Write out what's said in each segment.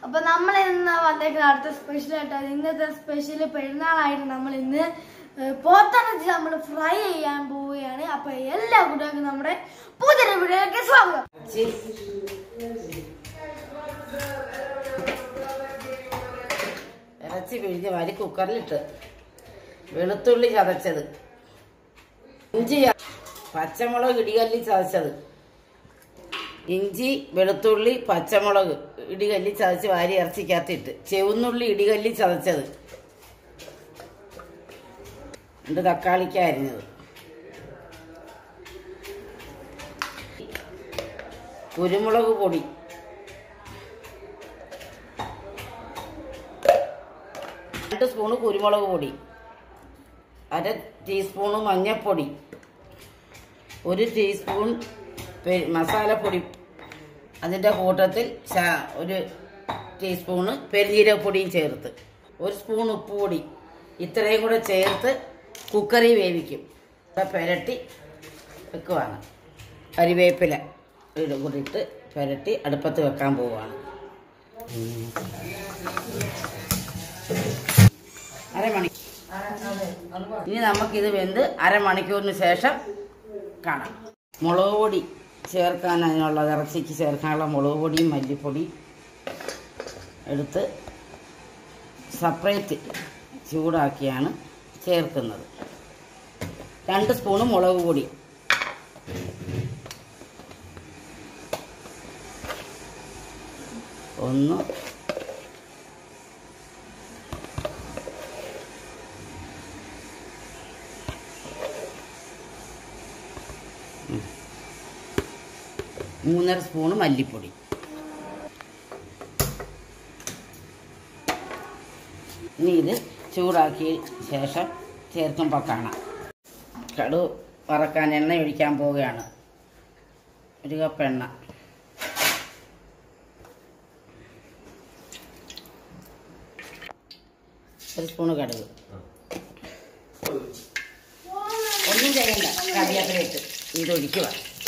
അപ്പൊ നമ്മൾ ഇന്ന് വന്നേക്കുന്ന അടുത്ത സ്പെഷ്യൽ ആയിട്ട് ഇന്നത്തെ സ്പെഷ്യൽ പെരുന്നാളായിട്ട് നമ്മൾ ഇന്ന് പോത്തിറച്ചി നമ്മൾ ഫ്രൈ ചെയ്യാൻ പോവുകയാണ് അപ്പൊ എല്ലാ കുട്ടികൾക്കും നമ്മുടെ പുതിയ വീഡിയോയിലേക്ക് സ്വാഗതം ഇറച്ചി ഇറച്ചി പിഴിഞ്ഞ് വാരി കുക്കറിലിട്ട് വെളുത്തുള്ളി ചതച്ചത് ഇഞ്ചി ച- പച്ചമുളക് ഇടികല്ലി ചതച്ചത് ഇഞ്ചി വെളുത്തുള്ളി പച്ചമുളക് ഇടികല്ലി ചതച്ച് വാരി ഇറച്ചിക്കകത്തിട്ട് ചെവുന്നുള്ളി ഇടികല്ലി ചതച്ചത് രണ്ട് തക്കാളിക്ക അരിഞ്ഞത് കുരുമുളക് പൊടി രണ്ട് സ്പൂണ് കുരുമുളക് പൊടി അര ടീസ്പൂണ് മഞ്ഞൾപ്പൊടി ഒരു ടീസ്പൂൺ പെ- മസാലപ്പൊടി അതിൻ്റെ കൂട്ടത്തിൽ ശ- ഒരു ടീസ്പൂണ് പെരുംജീരകപ്പൊടിയും ചേർത്ത് ഒരു സ്പൂൺ ഉപ്പ് പൊടി ഇത്രയും കൂടെ ചേർത്ത് കുക്കറിൽ വേവിക്കും ഇവിടെ പുരട്ടി വെക്കുവാണ് കരിവേപ്പില ഇത് കൂടി ഇട്ട് പുരട്ടി അടുപ്പത്ത് വെക്കാൻ പോവുകയാണ് അരമണി ഇനി നമുക്കിത് വെന്ത് അരമണിക്കൂറിന് ശേഷം കാണാം മുളക് പൊടി ചേർക്കാൻ അതിനുള്ള ഇറച്ചിക്ക് ചേർക്കാനുള്ള മുളക് പൊടിയും മല്ലിപ്പൊടിയും എടുത്ത് സെപ്പറേറ്റ് ചൂടാക്കിയാണ് ചേർക്കുന്നത് രണ്ട് സ്പൂണ് മുളക് പൊടി ഒന്ന് ഉം. മൂന്നര സ്പൂണ് മല്ലിപ്പൊടി ഇനി ഇത് ചൂടാക്കിയ ശേഷം ചേർക്കുമ്പോൾ കാണാം കടു വറക്കാൻ എണ്ണ ഒഴിക്കാൻ പോവുകയാണ് ഒരു കപ്പ് എണ്ണ ഒരു സ്പൂണ് കടുക് ഒന്നും ചെയ്യണ്ട കറിവേപ്പിലിട്ട് ഇത് ഒഴിക്കുക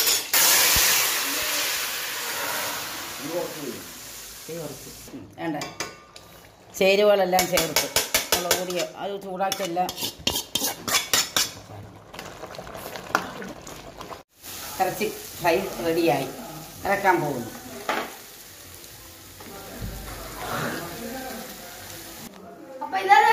ഉം, വേണ്ട ചേരുവകളെല്ലാം ചേർത്ത് മുളക് പൊടി അത് ചൂടാക്കിയെല്ലാം ഇറച്ചി ഫ്രൈ റെഡിയായി ഇറക്കാൻ പോകുന്നു അപ്പൊ ഇതാണ്